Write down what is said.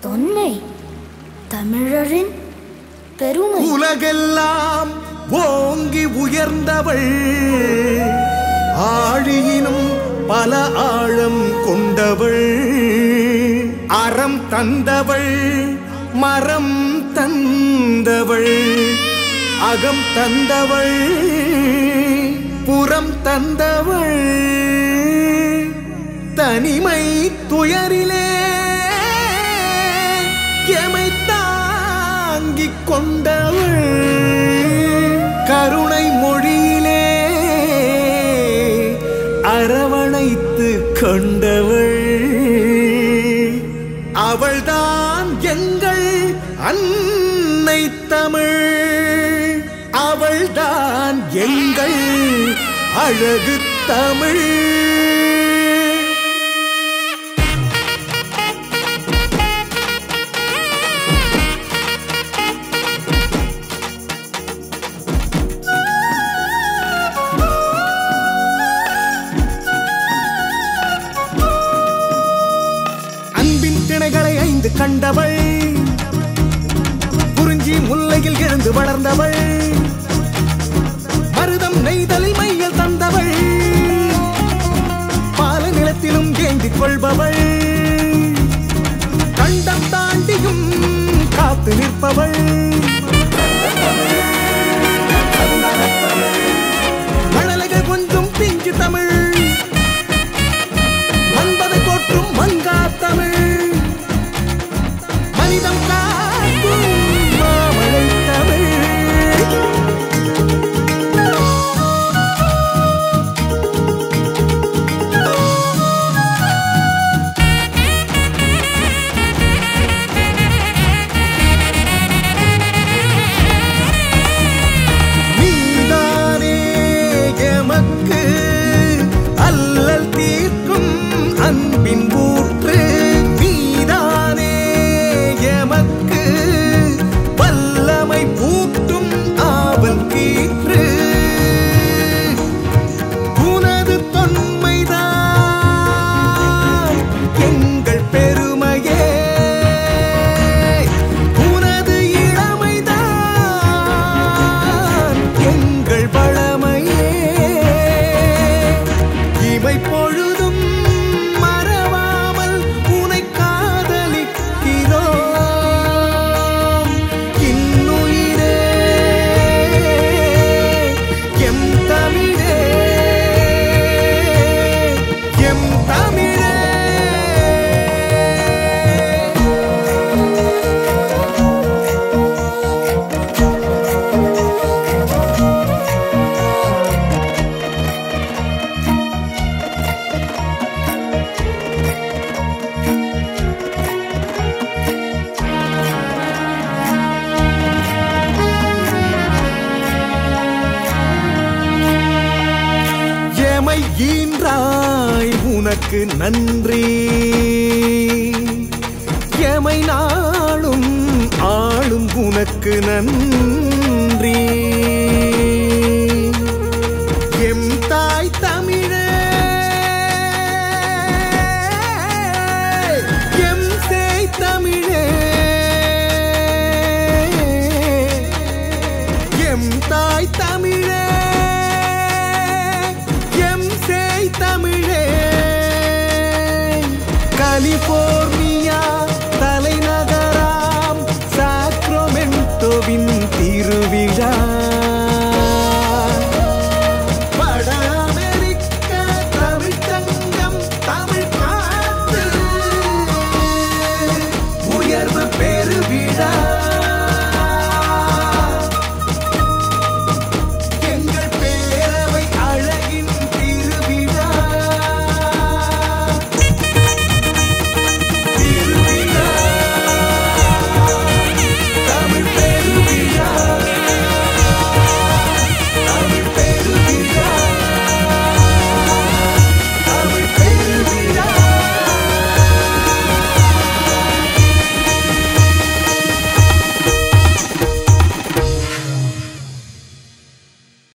தொன்மை தமிழரின் பெருமை உலகெல்லாம் ஓங்கி உயர்ந்தவள் ஆழியினும் பல ஆழம் கொண்டவள் அறம் தந்தவள் மரம் தந்தவள் அகம் தந்தவள் புறம் தந்தவள் தனிமை துயரிலே எமை தாங்கிக் கொண்டவள் கருணை மொழியிலே அரவணைத்து கொண்டவள் அவள்தான் எங்கள் அன்னை தமிழ் அவள்தான் எங்கள் அழகு தமிழ் அன்பின் திணைகளை ஐந்து கண்டவள் குறிஞ்சி முல்லையில் எழுந்து வளர்ந்தவள் மருதம் நெய்தலில் மையல் தந்தவள் பால நிலத்திலும் ஏந்திக் கொள்பவள் கண்டம் தாண்டியும் காத்து நிற்பவள் மழலைகள் கொஞ்சம் பிஞ்சு தமிழ் மன்பதை போற்றும் மங்கா தமிழ் மனிதம் காக்கும் மாமழை தமிழ் நீதானே எமக்கு அல்லல் தீர்க்கும் அன்பின் ஊற்று நீதானே எமக்கு வல்லமை பூட்டும் ஆவல் கீற்று உனது தொன்மைதான் எங்கள் பெருமையே உனது இளமைதான் எங்கள் பழமையே இவை பொழுதும் மறவாமல் உனை காதலிக்கிறோம் இன்னுயிரே எம் தமிழே எம் தமிழே எமை ஈன்றாய் உனக்கு நன்றி எமை நாளும் ஆளும் உனக்கு நன்றி எம் தாய் தமிழே எம் சேய் தமிழே எம் தாய் தமிழே எம் சேய் தமிழே கலிபோர்னியா